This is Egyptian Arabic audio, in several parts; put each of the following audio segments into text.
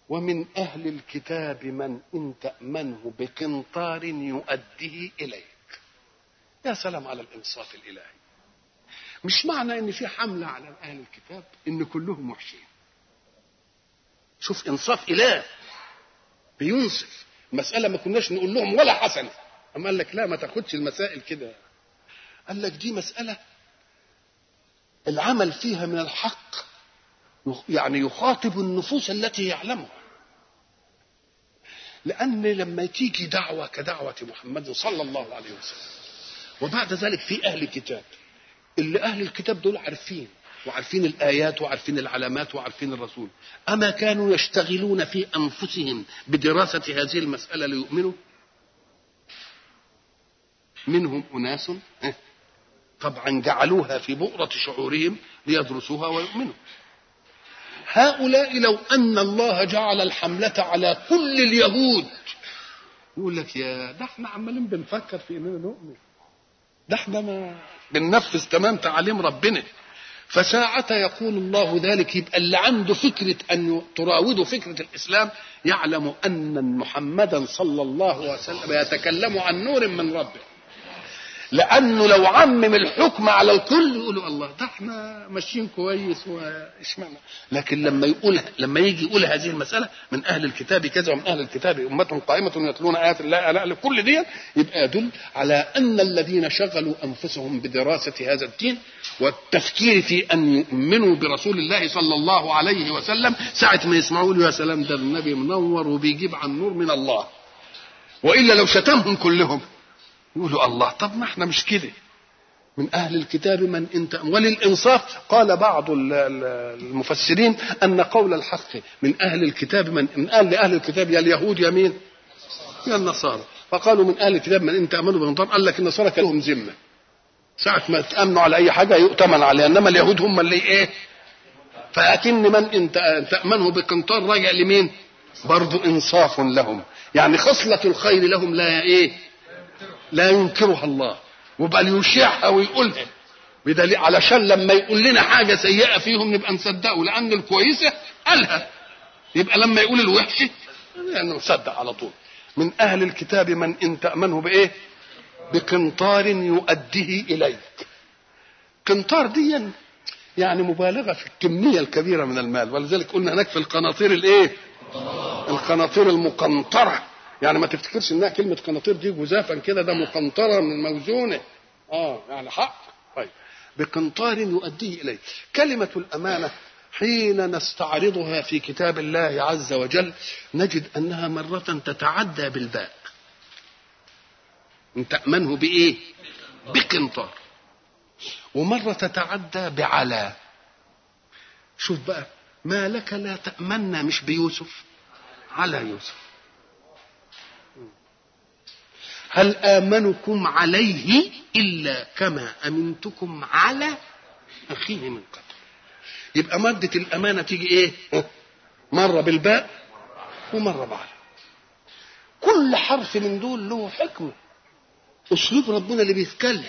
ومن أهل الكتاب من إن تأمنه بقنطار يؤديه إليك يا سلام على الإنصاف الإلهي مش معنى إن في حملة على أهل الكتاب إن كلهم وحشين شوف إنصاف إله بينصف المسألة ما كناش نقول لهم ولا حسنة أما قال لك لا ما تاخدش المسائل كده قال لك دي مسألة العمل فيها من الحق يعني يخاطب النفوس التي يعلمها لأن لما تيجي دعوة كدعوة محمد صلى الله عليه وسلم وبعد ذلك في أهل كتاب اللي أهل الكتاب دول عارفين وعارفين الآيات وعارفين العلامات وعارفين الرسول أما كانوا يشتغلون في أنفسهم بدراسة هذه المسألة ليؤمنوا منهم أناس طبعا جعلوها في بؤرة شعورهم ليدرسوها ويؤمنوا هؤلاء لو أن الله جعل الحملة على كل اليهود يقول لك يا ده احنا عمالين بنفكر في اننا نؤمن ده احنا ما بننفذ تمام تعاليم ربنا فساعة يقول الله ذلك يبقى اللي عنده فكرة أن تراوده فكرة الإسلام يعلم أن محمدا صلى الله عليه وسلم يتكلم عن نور من ربه لأنه لو عمم الحكم على الكل يقولوا الله ده احنا ماشيين كويس واشمعنى لكن لما يقول لما يجي يقول هذه المسألة من أهل الكتاب كذا ومن أهل الكتاب أمة قائمة يتلون آيات الله لا كل دي يبقى يدل على أن الذين شغلوا أنفسهم بدراسة هذا الدين والتفكير في أن يؤمنوا برسول الله صلى الله عليه وسلم ساعة ما يسمعوا له يا سلام ده النبي منور وبيجيب عن نور من الله وإلا لو شتمهم كلهم يقولوا الله طب ما احنا مش كده من اهل الكتاب من انت وللانصاف قال بعض المفسرين ان قول الحق من اهل الكتاب من من اهل اهل الكتاب يا اليهود يا مين؟ يا النصارى فقالوا من اهل الكتاب من ان تامنوا بقنطار قال لك النصارى كان لهم ذمه ساعة ما تأمنوا على أي حاجة يؤتمن عليها إنما اليهود هم اللي إيه؟ فأكن من إن تأمنه بقنطار راجع لمين؟ برضو إنصاف لهم يعني خصلة الخير لهم لا إيه؟ لا ينكرها الله وبل يشيعها ويقولها بدليل علشان لما يقول لنا حاجه سيئه فيهم نبقى نصدقه لان الكويسه قالها يبقى لما يقول الوحشه يعني نصدق على طول من اهل الكتاب من ان تامنه بايه بقنطار يؤديه اليك قنطار دي يعني مبالغه في الكميه الكبيره من المال ولذلك قلنا هناك في القناطير الايه القناطير المقنطره يعني ما تفتكرش انها كلمه قناطير دي جزافا كده ده مقنطره من موزونه اه يعني حق طيب بقنطار يؤديه اليه كلمه الامانه حين نستعرضها في كتاب الله عز وجل نجد انها مره تتعدى بالباء ان تامنه بايه بقنطار ومره تتعدى بعلى شوف بقى ما لك لا تامنا مش بيوسف على يوسف هل آمنكم عليه إلا كما أمنتكم على أخيه من قبل يبقى مادة الأمانة تيجي إيه مرة بالباء ومرة بعلى كل حرف من دول له حكمة أسلوب ربنا اللي بيتكلم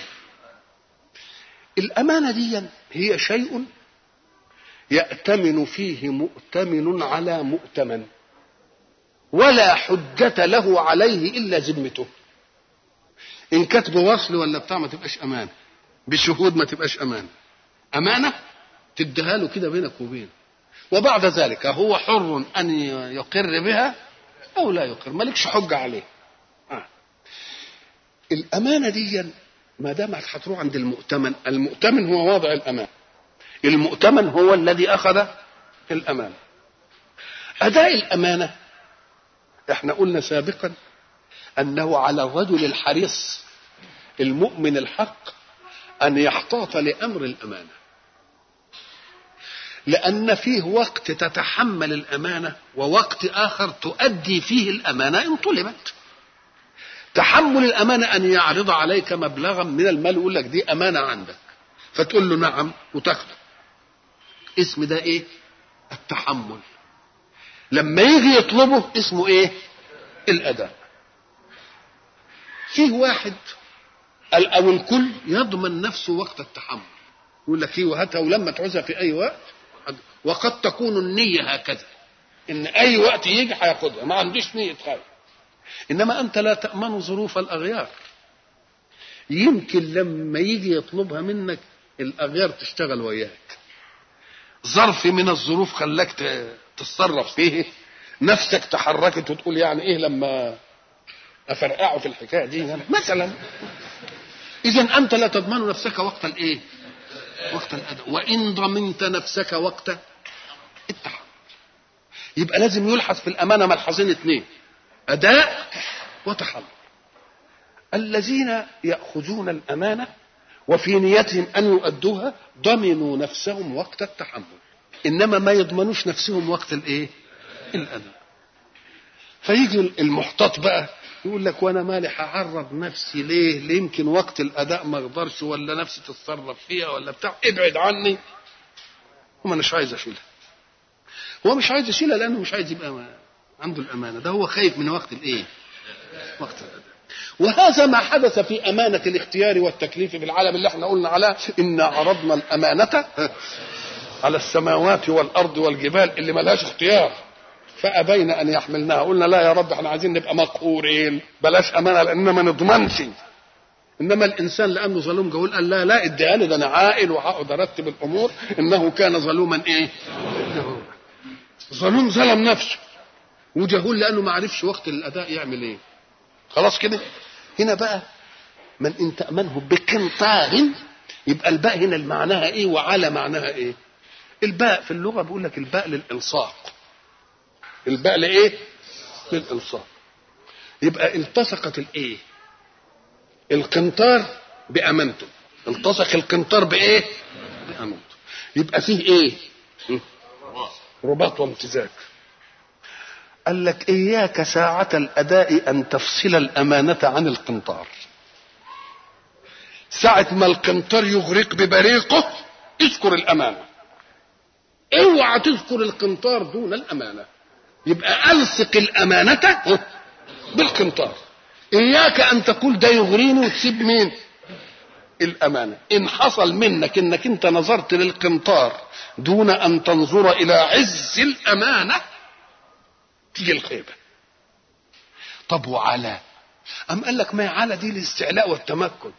الأمانة دي هي شيء يأتمن فيه مؤتمن على مؤتمن ولا حجة له عليه إلا ذمته ان كانت بوصل ولا بتاع ما تبقاش امانه بشهود ما تبقاش امانه امانه تديها له كده بينك وبينه وبعد ذلك هو حر ان يقر بها او لا يقر مالكش حجه عليه آه. الامانه دي ما دامك هتروح عند المؤتمن المؤتمن هو واضع الامان المؤتمن هو الذي اخذ الامانه اداء الامانه احنا قلنا سابقا انه على الرجل الحريص المؤمن الحق ان يحتاط لامر الامانه لان فيه وقت تتحمل الامانه ووقت اخر تؤدي فيه الامانه ان طلبت تحمل الامانه ان يعرض عليك مبلغا من المال ويقول لك دي امانه عندك فتقول له نعم وتاخده اسم ده ايه التحمل لما يجي يطلبه اسمه ايه الاداء فيه واحد او الكل يضمن نفسه وقت التحمل يقول لك ايه وهاتها ولما تعوزها في اي وقت وقد تكون النية هكذا ان اي وقت يجي هياخدها ما عنديش نيه خير انما انت لا تامن ظروف الاغيار يمكن لما يجي يطلبها منك الاغيار تشتغل وياك ظرف من الظروف خلاك تتصرف فيه نفسك تحركت وتقول يعني ايه لما افرقعه في الحكايه دي يعني مثلا اذا انت لا تضمن نفسك وقت الايه وقت الاداء وان ضمنت نفسك وقت التحمل يبقى لازم يلحظ في الامانه ملحظين اثنين اداء وتحمل الذين ياخذون الامانه وفي نيتهم ان يؤدوها ضمنوا نفسهم وقت التحمل انما ما يضمنوش نفسهم وقت الايه الاداء فيجي المحتاط بقى يقول لك وانا مالي هعرض نفسي ليه؟ ليه يمكن وقت الاداء ما اقدرش ولا نفسي تتصرف فيها ولا بتاع ابعد عني وما مش عايز اشيلها هو مش عايز يشيلها لانه مش عايز يبقى ما عنده الامانه ده هو خايف من وقت الايه؟ وقت الاداء وهذا ما حدث في امانه الاختيار والتكليف في العالم اللي احنا قلنا عليه انا عرضنا الامانه على السماوات والارض والجبال اللي ملهاش اختيار فابين ان يحملناها قلنا لا يا رب احنا عايزين نبقى مقهورين بلاش امانه لان ما نضمنش انما الانسان لانه ظلوم جهول قال لا لا اديها لي ده انا عاقل وهقعد ارتب الامور انه كان ظلوما ايه؟ ظلوم ظلم نفسه وجهول لانه ما عرفش وقت الاداء يعمل ايه خلاص كده هنا بقى من ان تامنه بقنطار يبقى الباء هنا معناها ايه وعلى معناها ايه الباء في اللغه بيقول لك الباء للالصاق الباء لايه للالصاق يبقى التصقت الايه القنطار بامانته التصق القنطار بايه بامانته يبقى فيه ايه رباط وامتزاج قال لك اياك ساعة الاداء ان تفصل الامانة عن القنطار ساعة ما القنطار يغرق ببريقه اذكر الامانة اوعى تذكر القنطار دون الامانة يبقى الصق الامانة بالقنطار اياك ان تقول ده يغريني وتسيب مين الامانه ان حصل منك انك انت نظرت للقنطار دون ان تنظر الى عز الامانه تيجي الخيبه طب وعلى ام قال لك ما على دي الاستعلاء والتمكن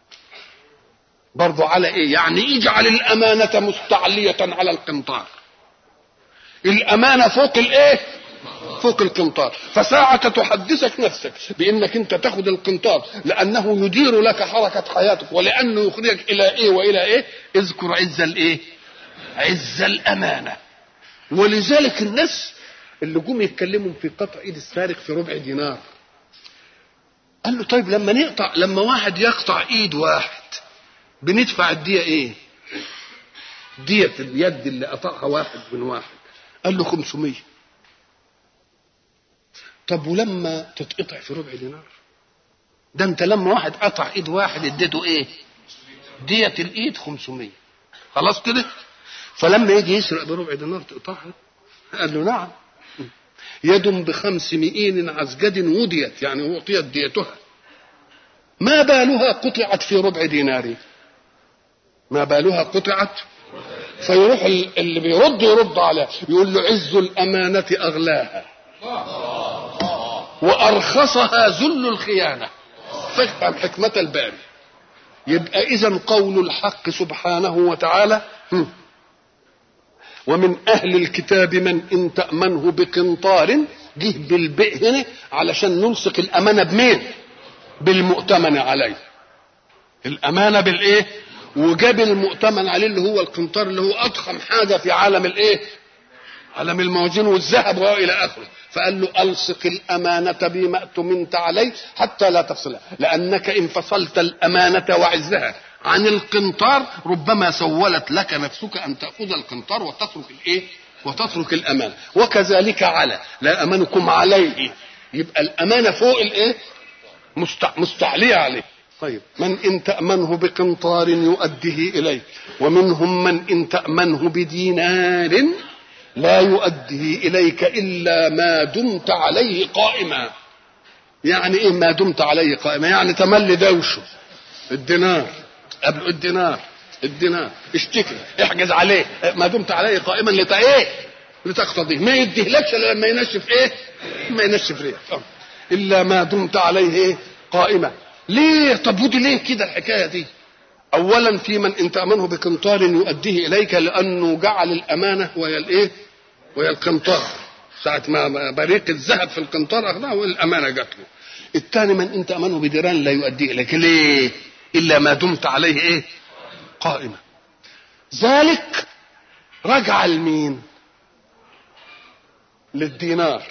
برضو على ايه يعني اجعل الامانه مستعليه على القنطار الامانه فوق الايه فوق القنطار فساعة تحدثك نفسك بانك انت تاخذ القنطار لانه يدير لك حركة حياتك ولانه يخرجك الى ايه والى ايه اذكر عز الايه عز الامانة ولذلك الناس اللي جم يتكلموا في قطع ايد السارق في ربع دينار قال له طيب لما نقطع لما واحد يقطع ايد واحد بندفع الدية ايه دية اليد اللي قطعها واحد من واحد قال له 500 طب ولما تتقطع في ربع دينار ده انت لما واحد قطع ايد واحد اديته ايه دية الايد 500 خلاص كده فلما يجي يسرق بربع دينار تقطعها قال له نعم يد بخمس مئين عزجد وديت يعني أعطيت ديتها ما بالها قطعت في ربع دينار ما بالها قطعت فيروح اللي بيرد يرد عليه يقول له عز الأمانة أغلاها وأرخصها ذل الخيانة فافهم حكمة الباري يبقى إذا قول الحق سبحانه وتعالى ومن أهل الكتاب من إن تأمنه بقنطار جه بالبئ هنا علشان نلصق الأمانة بمين؟ بالمؤتمن عليه الأمانة بالإيه؟ وجاب المؤتمن عليه اللي هو القنطار اللي هو أضخم حاجة في عالم الإيه؟ عالم الموازين والذهب والى اخره فقال له الصق الامانه بما اؤتمنت عليه حتى لا تفصلها لانك ان فصلت الامانه وعزها عن القنطار ربما سولت لك نفسك ان تاخذ القنطار وتترك الايه وتترك الامانه وكذلك على لا امنكم عليه يبقى الامانه فوق الايه مستعليه عليه طيب من ان تامنه بقنطار يؤديه اليك ومنهم من ان تامنه بدينار لا يؤديه اليك الا ما دمت عليه قائما يعني ايه ما دمت عليه قائما يعني تملي دوشه الدينار قبل الدينار الدينار اشتكي احجز عليه ما دمت عليه قائما لتا ايه لتقتضيه ما يديهلكش الا لما ينشف ايه ما ينشف ريح الا ما دمت عليه ايه قائمه ليه طب ودي ليه كده الحكايه دي اولا في من ان تامنه بقنطار يؤديه اليك لانه جعل الامانه وهي الايه وهي القنطار ساعة ما بريق الذهب في القنطار أخذها والأمانة جات له. الثاني من أنت أمنه بديران لا يؤدي إليك ليه؟ إلا ما دمت عليه إيه؟ قائمة. ذلك رجع لمين؟ للدينار.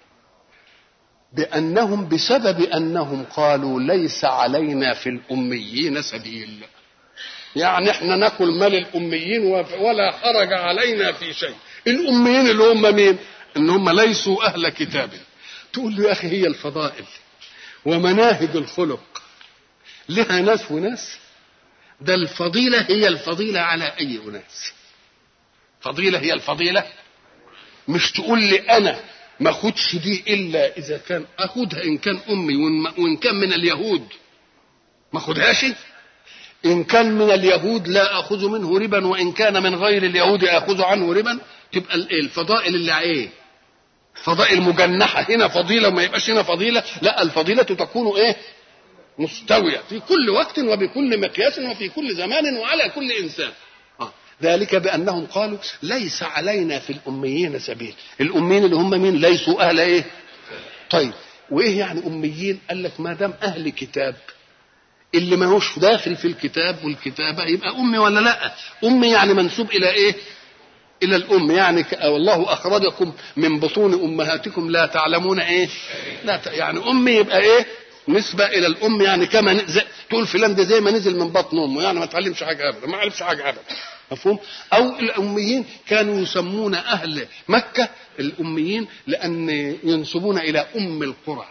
بأنهم بسبب أنهم قالوا ليس علينا في الأميين سبيل. يعني احنا ناكل مال الأميين ولا حرج علينا في شيء. الأميين اللي هم مين؟ ان هم ليسوا اهل كتاب تقول له يا اخي هي الفضائل ومناهج الخلق لها ناس وناس ده الفضيلة هي الفضيلة على أي أناس فضيلة هي الفضيلة مش تقول لي أنا ما أخدش دي إلا إذا كان أخدها إن كان أمي وإن كان من اليهود ما أخدهاش إن كان من اليهود لا أخذ منه ربا وإن كان من غير اليهود أخذ عنه ربا تبقى الفضائل اللي إيه فضائل مجنحة هنا فضيلة وما يبقاش هنا فضيلة لا الفضيلة تكون إيه مستوية في كل وقت وبكل مقياس وفي كل زمان وعلى كل إنسان آه. ذلك بأنهم قالوا ليس علينا في الأميين سبيل الأميين اللي هم مين ليسوا أهل إيه طيب وإيه يعني أميين قال لك ما دام أهل كتاب اللي ما هوش داخل في الكتاب والكتابة يبقى أمي ولا لا أمي يعني منسوب إلى إيه إلى الأم يعني والله أخرجكم من بطون أمهاتكم لا تعلمون إيه لا ت... يعني أمي يبقى إيه نسبة إلى الأم يعني كما نزل... تقول فلان ده زي ما نزل من بطن أمه يعني ما تعلمش حاجة أبدا ما عرفش حاجة أبدا مفهوم أو الأميين كانوا يسمون أهل مكة الأميين لأن ينسبون إلى أم القرى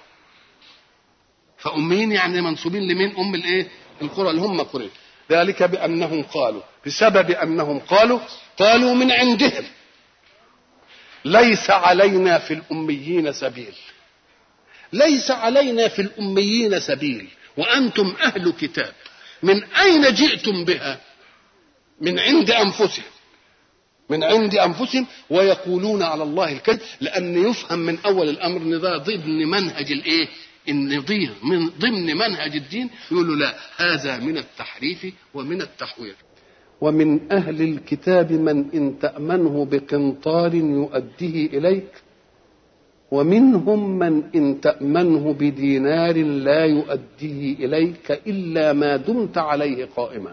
فأميين يعني منسوبين لمين أم الإيه القرى اللي هم قريش ذلك بأنهم قالوا بسبب أنهم قالوا قالوا من عندهم ليس علينا في الأميين سبيل ليس علينا في الأميين سبيل وأنتم أهل كتاب من أين جئتم بها من عند أنفسهم من عند أنفسهم ويقولون على الله الكذب لأن يفهم من أول الأمر أن ده ضمن منهج الإيه ان ضمن من ضمن منهج الدين يقولوا لا هذا من التحريف ومن التحوير ومن أهل الكتاب من إن تأمنه بقنطار يؤديه إليك ومنهم من إن تأمنه بدينار لا يؤديه إليك إلا ما دمت عليه قائما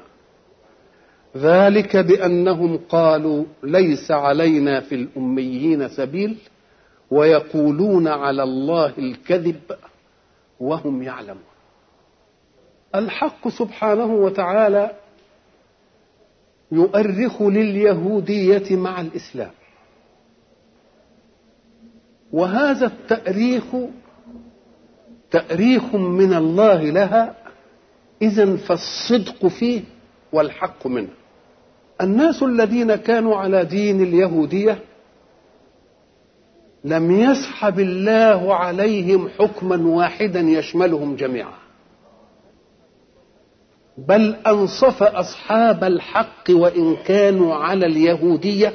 ذلك بأنهم قالوا ليس علينا في الأميين سبيل ويقولون على الله الكذب وهم يعلمون الحق سبحانه وتعالى يؤرخ لليهودية مع الإسلام وهذا التأريخ تأريخ من الله لها إذا فالصدق فيه والحق منه الناس الذين كانوا على دين اليهودية لم يسحب الله عليهم حكما واحدا يشملهم جميعا بل انصف اصحاب الحق وان كانوا على اليهوديه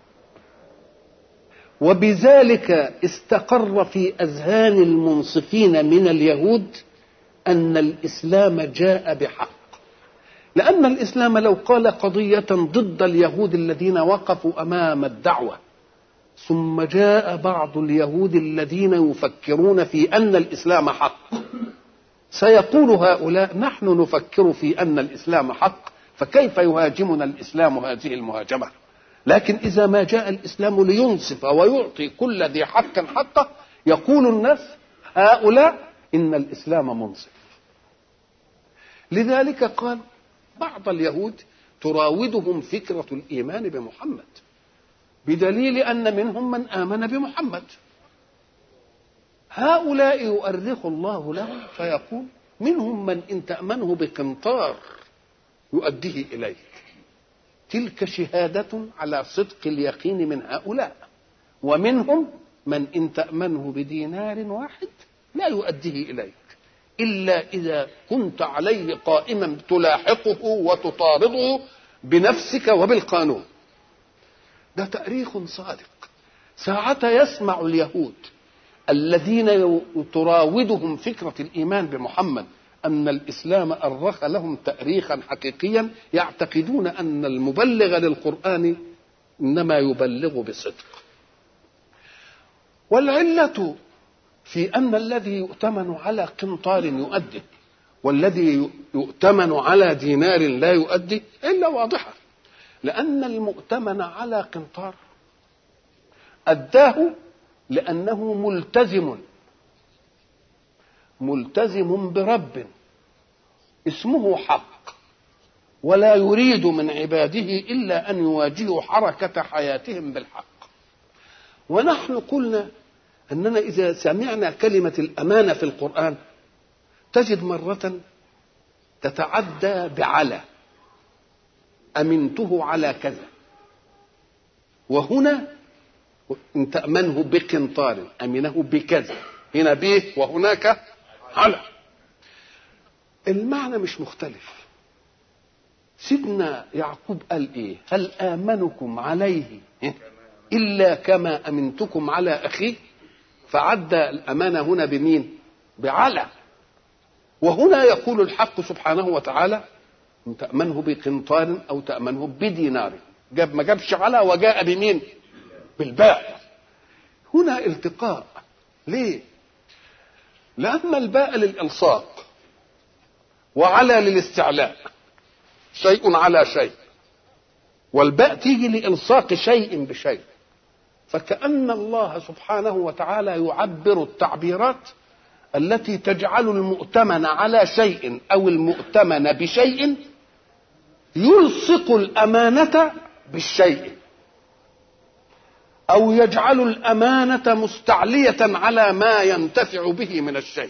وبذلك استقر في اذهان المنصفين من اليهود ان الاسلام جاء بحق لان الاسلام لو قال قضيه ضد اليهود الذين وقفوا امام الدعوه ثم جاء بعض اليهود الذين يفكرون في ان الاسلام حق سيقول هؤلاء نحن نفكر في ان الاسلام حق فكيف يهاجمنا الاسلام هذه المهاجمه لكن اذا ما جاء الاسلام لينصف ويعطي كل ذي حق حقه يقول الناس هؤلاء ان الاسلام منصف لذلك قال بعض اليهود تراودهم فكره الايمان بمحمد بدليل ان منهم من امن بمحمد هؤلاء يؤرخ الله لهم فيقول منهم من ان تامنه بقنطار يؤديه اليك تلك شهاده على صدق اليقين من هؤلاء ومنهم من ان تامنه بدينار واحد لا يؤديه اليك الا اذا كنت عليه قائما تلاحقه وتطارده بنفسك وبالقانون ده تاريخ صادق ساعة يسمع اليهود الذين تراودهم فكرة الإيمان بمحمد أن الإسلام أرخ لهم تأريخا حقيقيا يعتقدون أن المبلغ للقرآن إنما يبلغ بصدق والعلة في أن الذي يؤتمن على قنطار يؤدي والذي يؤتمن على دينار لا يؤدي إلا واضحة لأن المؤتمن على قنطار أداه لأنه ملتزم ملتزم برب اسمه حق ولا يريد من عباده إلا أن يواجهوا حركة حياتهم بالحق ونحن قلنا أننا إذا سمعنا كلمة الأمانة في القرآن تجد مرة تتعدى بعلى أمنته على كذا وهنا إن تأمنه بقنطار أمنه بكذا هنا به وهناك على المعنى مش مختلف سيدنا يعقوب قال ايه هل امنكم عليه الا كما امنتكم على اخيه فعدى الامانه هنا بمين بعلى وهنا يقول الحق سبحانه وتعالى ان تامنه بقنطار او تامنه بدينار جاب ما جابش على وجاء بمين بالباء هنا التقاء ليه لأن الباء للإلصاق وعلى للاستعلاء شيء على شيء والباء تيجي لإلصاق شيء بشيء فكأن الله سبحانه وتعالى يعبر التعبيرات التي تجعل المؤتمن على شيء أو المؤتمن بشيء يلصق الأمانة بالشيء أو يجعل الأمانة مستعلية على ما ينتفع به من الشيء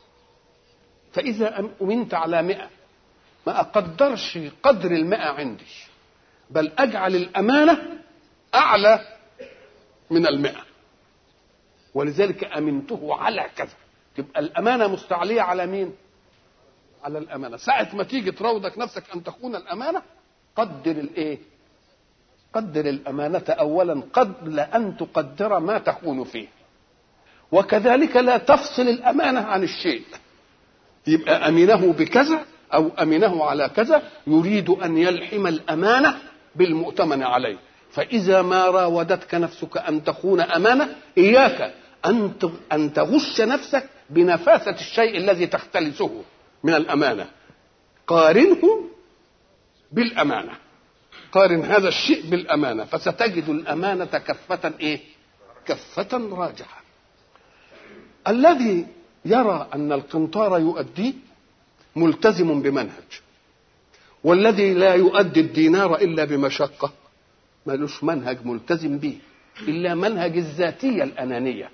فإذا أمنت على مئة ما أقدرش قدر المئة عندي بل أجعل الأمانة أعلى من المئة ولذلك أمنته على كذا تبقى الأمانة مستعلية على مين؟ على الأمانة ساعة ما تيجي تراودك نفسك أن تخون الأمانة قدر الإيه؟ قدر الأمانة أولا قبل أن تقدر ما تكون فيه وكذلك لا تفصل الأمانة عن الشيء يبقى أمنه بكذا أو أمنه على كذا يريد أن يلحم الأمانة بالمؤتمن عليه فإذا ما راودتك نفسك أن تخون أمانة إياك أن أن تغش نفسك بنفاثة الشيء الذي تختلسه من الأمانة قارنه بالأمانة قارن هذا الشيء بالأمانة فستجد الأمانة كفة إيه كفة راجحة الذي يرى أن القنطار يؤديه ملتزم بمنهج والذي لا يؤدي الدينار إلا بمشقة ملوش منهج ملتزم به إلا منهج الذاتية الأنانية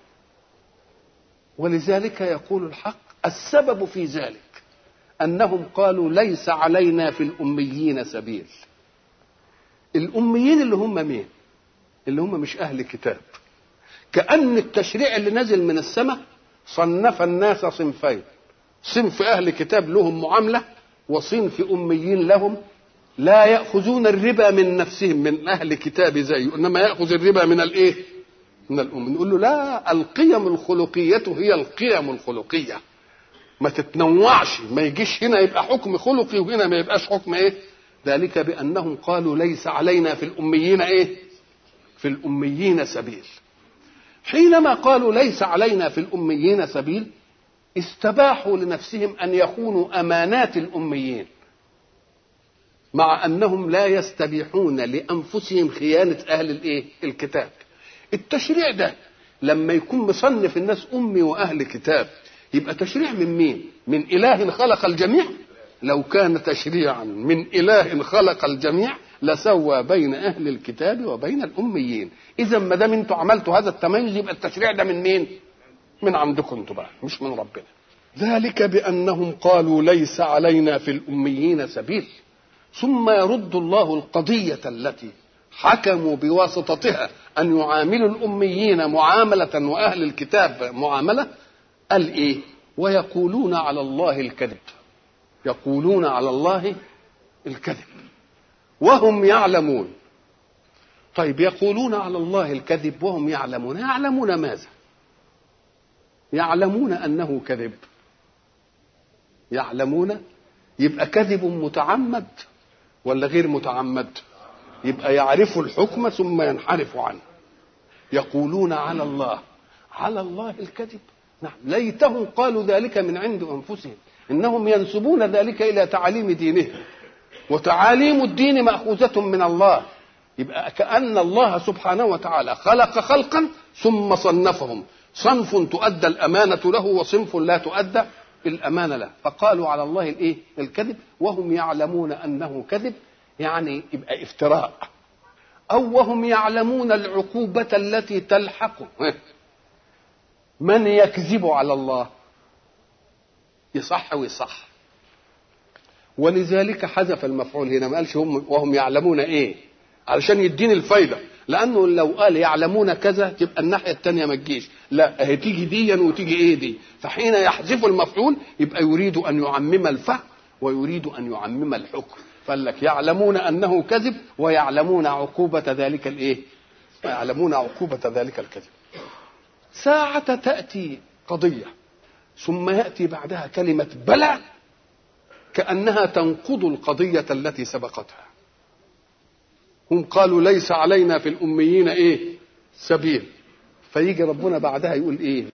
ولذلك يقول الحق السبب في ذلك أنهم قالوا ليس علينا في الأميين سبيل الأميين اللي هم مين اللي هم مش أهل كتاب كأن التشريع اللي نزل من السماء صنف الناس صنفين صنف أهل كتاب لهم معاملة وصنف أميين لهم لا يأخذون الربا من نفسهم من أهل كتاب زيه إنما يأخذ الربا من الإيه من الأم نقول له لا القيم الخلقية هي القيم الخلقية ما تتنوعش ما يجيش هنا يبقى حكم خلقي وهنا ما يبقاش حكم ايه ذلك بأنهم قالوا ليس علينا في الأميين ايه في الأميين سبيل حينما قالوا ليس علينا في الأميين سبيل استباحوا لنفسهم أن يخونوا أمانات الأميين مع أنهم لا يستبيحون لأنفسهم خيانة أهل الإيه؟ الكتاب التشريع ده لما يكون مصنف الناس أمي وأهل كتاب يبقى تشريع من مين من إله خلق الجميع لو كان تشريعا من إله خلق الجميع لسوى بين أهل الكتاب وبين الأميين إذا ما دام أنتوا عملتوا هذا التميز يبقى التشريع ده من مين من عندكم انتوا بقى مش من ربنا ذلك بأنهم قالوا ليس علينا في الأميين سبيل ثم يرد الله القضية التي حكموا بواسطتها أن يعاملوا الأميين معاملة وأهل الكتاب معاملة قال إيه ويقولون على الله الكذب يقولون على الله الكذب وهم يعلمون طيب يقولون على الله الكذب وهم يعلمون يعلمون ماذا يعلمون انه كذب يعلمون يبقى كذب متعمد ولا غير متعمد يبقى يعرف الحكم ثم ينحرف عنه يقولون على الله على الله الكذب نعم ليتهم قالوا ذلك من عند انفسهم انهم ينسبون ذلك الى تعاليم دينهم وتعاليم الدين ماخوذه من الله يبقى كان الله سبحانه وتعالى خلق خلقا ثم صنفهم صنف تؤدى الامانه له وصنف لا تؤدى الامانه له فقالوا على الله الايه الكذب وهم يعلمون انه كذب يعني يبقى افتراء او وهم يعلمون العقوبه التي تلحق من يكذب على الله يصح ويصح ولذلك حذف المفعول هنا ما قالش هم وهم يعلمون ايه علشان يديني الفايده لانه لو قال يعلمون كذا تبقى الناحيه الثانيه ما تجيش لا هي تيجي ديا وتيجي ايه دي فحين يحذف المفعول يبقى يريد ان يعمم الفهم ويريد ان يعمم الحكم قال لك يعلمون انه كذب ويعلمون عقوبه ذلك الايه ويعلمون عقوبه ذلك الكذب ساعة تأتي قضية ثم يأتي بعدها كلمة بلى كأنها تنقض القضية التي سبقتها هم قالوا ليس علينا في الأميين إيه سبيل فيجي ربنا بعدها يقول إيه